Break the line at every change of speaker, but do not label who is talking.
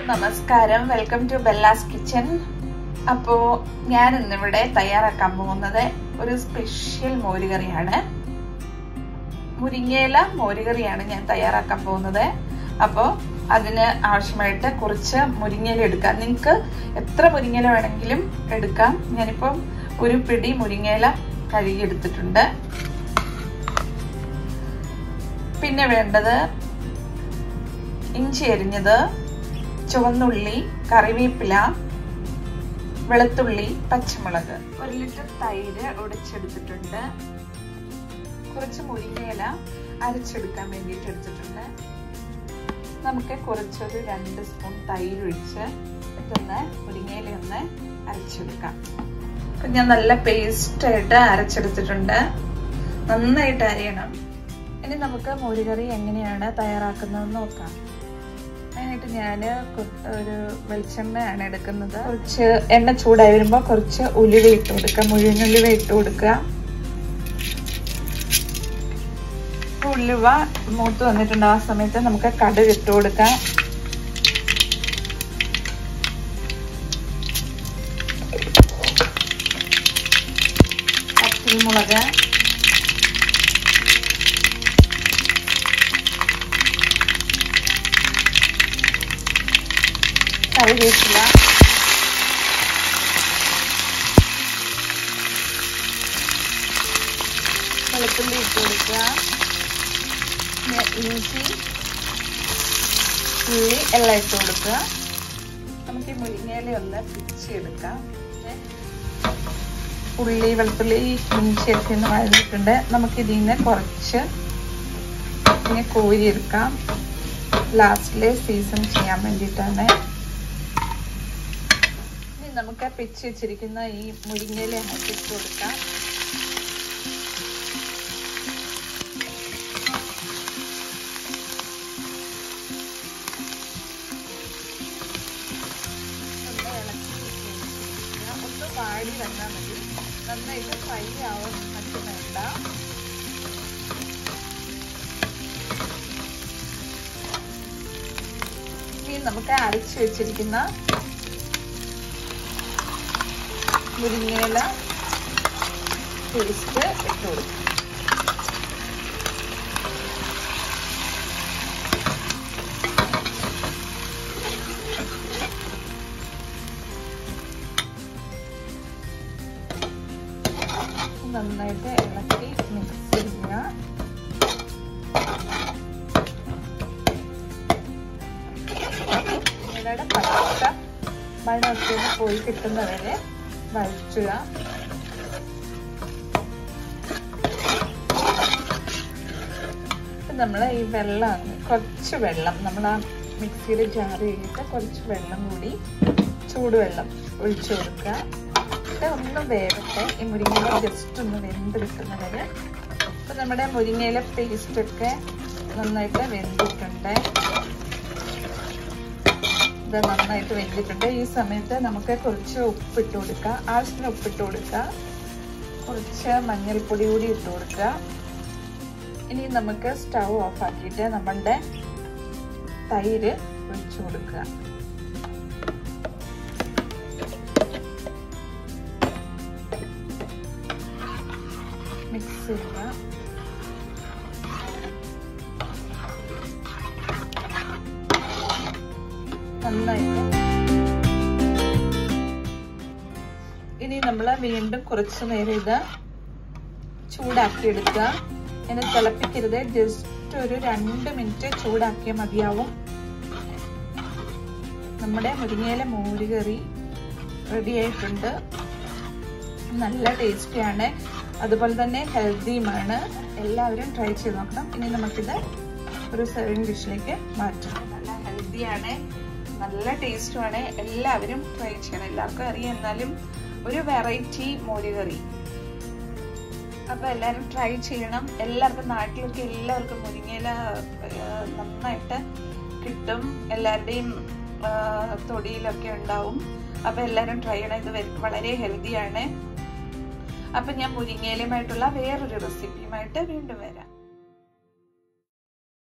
നമസ്കാരം welcome to Bella's kitchen അപ്പോ ഞാൻ ഇന്നിവിടെ തയ്യാറാക്കാൻ പോകുന്നത് ഒരു സ്പെഷ്യൽ മോരുകറിയാണ് മുരിങ്ങയില മോരുകറിയാണ് ഞാൻ തയ്യാറാക്കാൻ പോകുന്നത് അപ്പോൾ അതിന് ആവശ്യമായിട്ട് കുറച്ച് മുരിങ്ങയില എടുക്കാം നിങ്ങൾക്ക് എത്ര മുരിങ്ങയില വേണമെങ്കിലും എടുക്കാം ഞാനിപ്പം ഒരു പിടി മുരിങ്ങയില കഴുകിയെടുത്തിട്ടുണ്ട് പിന്നെ വേണ്ടത് ഇഞ്ചി അരിഞ്ഞത് ചുവന്നുള്ളി കറിവേപ്പില വെളുത്തുള്ളി പച്ചമുളക് ഒരു ലിറ്റർ തൈര് ഉടച്ചെടുത്തിട്ടുണ്ട് കുറച്ച് മുരിങ്ങയില അരച്ചെടുക്കാൻ വേണ്ടിയിട്ട് എടുത്തിട്ടുണ്ട് നമുക്ക് കുറച്ചൊരു രണ്ട് സ്പൂൺ തൈര് ഒഴിച്ച് ഇതൊന്ന് മുരിങ്ങയില ഒന്ന് അരച്ചെടുക്കാം അപ്പം ഞാൻ നല്ല പേസ്റ്റായിട്ട് അരച്ചെടുത്തിട്ടുണ്ട് നന്നായിട്ട് അരയണം ഇനി നമുക്ക് മോരുകറി എങ്ങനെയാണ് തയ്യാറാക്കുന്നതെന്ന് നോക്കാം അതിനായിട്ട് ഞാൻ ഒരു വെളിച്ചെണ്ണയാണ് എടുക്കുന്നത് കുറച്ച് എണ്ണ ചൂടായി വരുമ്പോൾ കുറച്ച് ഉലുവ ഇട്ട് കൊടുക്കുക മുഴുവൻ ഉലുവ ഇട്ട് കൊടുക്കുക ഉലുവ മൂത്ത് വന്നിട്ടുണ്ട് ആ സമയത്ത് നമുക്ക് കടുക് ഇട്ട് കൊടുക്കാം പച്ചമുളക് കറിവേപ്പില വെളുത്തുള്ളി ഇട്ട് കൊടുക്കുക ഇഞ്ചി ഉള്ളി എല്ലാം ഇട്ട് കൊടുക്കുക നമുക്ക് ഈ മുരിങ്ങയില ഒന്ന് പിച്ചെടുക്കാം ഉള്ളി വെളുത്തുള്ളി ഇഞ്ചി ഒക്കെ ഒന്ന് വഴഞ്ഞിട്ടുണ്ട് നമുക്ക് ഇതിൽ നിന്ന് കുറച്ച് ഇങ്ങനെ കോരിയെടുക്കാം ലാസ്റ്റില് സീസൺ ചെയ്യാൻ വേണ്ടിയിട്ടാണ് ഇനി നമുക്ക് പിച്ച് വെച്ചിരിക്കുന്ന ഈ മുരിങ്ങയില ഇട്ട് കൊടുക്കാം ഒന്ന് വാടി വന്നാൽ മതി നന്നായിട്ട് ഫ്രൈ ആവാൻ മറ്റും വേണ്ട ഇനി നമുക്ക് അരച്ചു വെച്ചിരിക്കുന്ന മുരിങ്ങയില പേസ്റ്റ് ഇട്ട് കൊടുക്കും നന്നായിട്ട് ഇളക്കി മിക്സ് ചെയ്യുക ഇലയുടെ പച്ച മണമൊക്കെ പോയി കിട്ടുന്നവരെ വഴറ്റുക നമ്മൾ ഈ വെള്ളം കുറച്ച് വെള്ളം നമ്മൾ ആ മിക്സിയുടെ ജാറ് കഴിഞ്ഞിട്ട് കുറച്ച് വെള്ളം കൂടി ചൂടുവെള്ളം ഒഴിച്ചു കൊടുക്കുക എന്നിട്ട് ഒന്ന് വേവട്ടെ ഈ മുരിങ്ങയില ജസ്റ്റ് ഒന്ന് വെന്ത് കിട്ടുന്നവരെ അപ്പം നമ്മുടെ മുരിങ്ങയില പേസ്റ്റൊക്കെ നന്നായിട്ട് വെന്തിട്ടുണ്ട് ഇത് നന്നായിട്ട് വെന്തിട്ടുണ്ട് ഈ സമയത്ത് നമുക്ക് കുറച്ച് ഉപ്പിട്ട് കൊടുക്കുക ആവശ്യത്തിന് ഉപ്പിട്ട് കൊടുക്കുക കുറച്ച് മഞ്ഞൾപ്പൊടി കൂടി ഇട്ട് കൊടുക്കുക ഇനി നമുക്ക് സ്റ്റൗ ഓഫ് ആക്കിയിട്ട് നമ്മളുടെ തൈര് ഒഴിച്ചു കൊടുക്കുക മിക്സ് ചെയ്യുക നന്നായിട്ട് ഇനി നമ്മൾ വീണ്ടും കുറച്ച് നേരം ഇത് ചൂടാക്കി എടുക്കുക ഇനി തിളപ്പിക്കരുത് ജസ്റ്റ് ഒരു രണ്ട് മിനിറ്റ് ചൂടാക്കിയാൽ മതിയാവും നമ്മുടെ മുരിങ്ങയില മോരുകറി റെഡി ആയിട്ടുണ്ട് നല്ല ടേസ്റ്റിയാണ് അതുപോലെ തന്നെ ഹെൽത്തിയുമാണ് എല്ലാവരും ട്രൈ ചെയ്ത് നോക്കണം ഇനി നമുക്കിത് ഒരു സെർവിങ് ഡിഷിലേക്ക് മാറ്റാം നല്ല ഹെൽത്തിയാണ് നല്ല ടേസ്റ്റുമാണ് എല്ലാവരും ട്രൈ ചെയ്യണം എല്ലാവർക്കും അറിയാം എന്നാലും ഒരു വെറൈറ്റി മോരുകറി അപ്പൊ എല്ലാവരും ട്രൈ ചെയ്യണം എല്ലാവർക്കും നാട്ടിലൊക്കെ എല്ലാവർക്കും മുരിങ്ങയില നന്നായിട്ട് കിട്ടും എല്ലാവരുടെയും തൊടിയിലൊക്കെ ഉണ്ടാവും അപ്പൊ എല്ലാവരും ട്രൈ ചെയ്യണം ഇത് വളരെ ഹെൽത്തിയാണ് അപ്പൊ ഞാൻ മുരിങ്ങയിലുമായിട്ടുള്ള വേറൊരു റെസിപ്പിയുമായിട്ട് വീണ്ടും വരാം